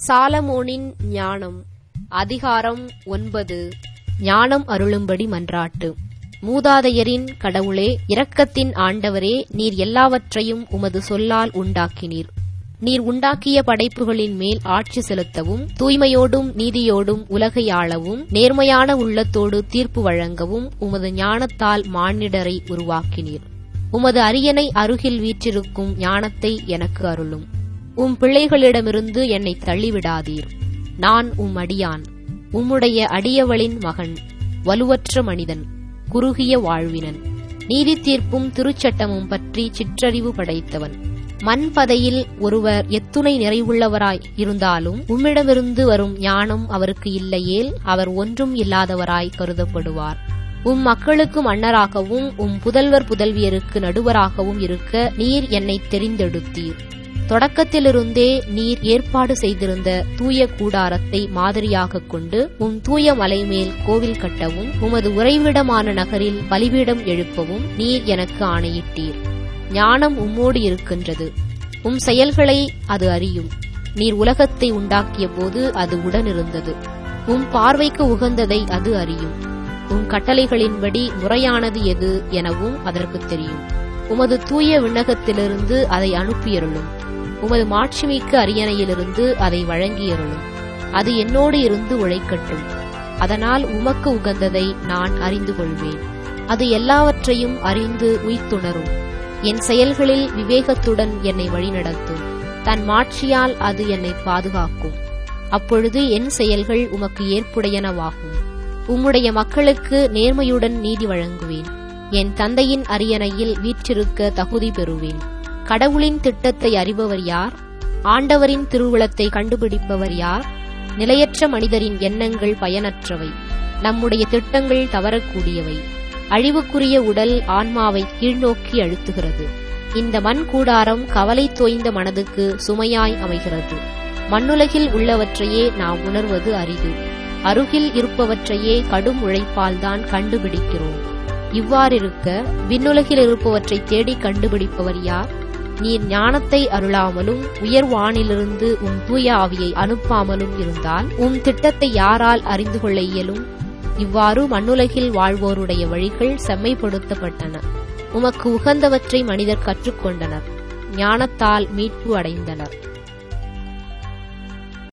சாலமோனின் ஞானம் அதிகாரம் ஒன்பது ஞானம் அருளும்படி மன்றாட்டு மூதாதையரின் கடவுளே இரக்கத்தின் ஆண்டவரே நீர் எல்லாவற்றையும் உமது சொல்லால் உண்டாக்கினீர் நீர் உண்டாக்கிய படைப்புகளின் மேல் ஆட்சி செலுத்தவும் தூய்மையோடும் நீதியோடும் உலகை ஆளவும் நேர்மையான உள்ளத்தோடு தீர்ப்பு வழங்கவும் உமது ஞானத்தால் மானிடரை உருவாக்கினீர் உமது அரியணை அருகில் வீற்றிருக்கும் ஞானத்தை எனக்கு அருளும் உம் பிள்ளைகளிடமிருந்து என்னை தள்ளிவிடாதீர் நான் உம் அடியான் உம்முடைய அடியவளின் மகன் வலுவற்ற மனிதன் குறுகிய வாழ்வினன் நீதி தீர்ப்பும் திருச்சட்டமும் பற்றி சிற்றறிவு படைத்தவன் மண்பதையில் ஒருவர் எத்துணை நிறைவுள்ளவராய் இருந்தாலும் உம்மிடமிருந்து வரும் ஞானம் அவருக்கு இல்லையேல் அவர் ஒன்றும் இல்லாதவராய் கருதப்படுவார் உம் மக்களுக்கு மன்னராகவும் உம் புதல்வர் புதல்வியருக்கு நடுவராகவும் இருக்க நீர் என்னை தெரிந்தெடுத்தீர் தொடக்கத்திலிருந்தே நீர் ஏற்பாடு செய்திருந்த தூய கூடாரத்தை மாதிரியாகக் கொண்டு உம் தூய மலைமேல் கோவில் கட்டவும் உமது உறைவிடமான நகரில் பலிபீடம் எழுப்பவும் நீர் எனக்கு ஆணையிட்டீர் ஞானம் உம்மோடு இருக்கின்றது உம் செயல்களை அது அறியும் நீர் உலகத்தை உண்டாக்கிய போது அது உடனிருந்தது உம் பார்வைக்கு உகந்ததை அது அறியும் உம் கட்டளைகளின்படி முறையானது எது எனவும் அதற்கு தெரியும் உமது தூய விண்ணகத்திலிருந்து அதை அனுப்பியருளும் உமது மாட்சிமிக்க அரியணையிலிருந்து அதை வழங்கியருளும் அது என்னோடு இருந்து உழைக்கட்டும் அதனால் உமக்கு உகந்ததை நான் அறிந்து கொள்வேன் அது எல்லாவற்றையும் அறிந்து உய்த்துணரும் என் செயல்களில் விவேகத்துடன் என்னை வழிநடத்தும் தன் மாட்சியால் அது என்னை பாதுகாக்கும் அப்பொழுது என் செயல்கள் உமக்கு ஏற்புடையனவாகும் உம்முடைய மக்களுக்கு நேர்மையுடன் நீதி வழங்குவேன் என் தந்தையின் அரியணையில் வீற்றிருக்க தகுதி பெறுவேன் கடவுளின் திட்டத்தை அறிபவர் யார் ஆண்டவரின் திருவுளத்தை கண்டுபிடிப்பவர் யார் நிலையற்ற மனிதரின் எண்ணங்கள் பயனற்றவை நம்முடைய திட்டங்கள் தவறக்கூடியவை அழிவுக்குரிய உடல் ஆன்மாவை கீழ்நோக்கி அழுத்துகிறது இந்த மண் கூடாரம் கவலை தோய்ந்த மனதுக்கு சுமையாய் அமைகிறது மண்ணுலகில் உள்ளவற்றையே நாம் உணர்வது அரிது அருகில் இருப்பவற்றையே கடும் உழைப்பால் தான் கண்டுபிடிக்கிறோம் இவ்வாறிருக்க விண்ணுலகில் இருப்பவற்றை தேடி கண்டுபிடிப்பவர் யார் நீர் ஞானத்தை அருளாமலும் உயர் வானிலிருந்து உம் தூய ஆவியை அனுப்பாமலும் இருந்தால் உம் திட்டத்தை யாரால் அறிந்து கொள்ள இயலும் இவ்வாறு மண்ணுலகில் வாழ்வோருடைய வழிகள் செம்மைப்படுத்தப்பட்டன உமக்கு உகந்தவற்றை மனிதர் கற்றுக்கொண்டனர் ஞானத்தால் மீட்பு அடைந்தனர்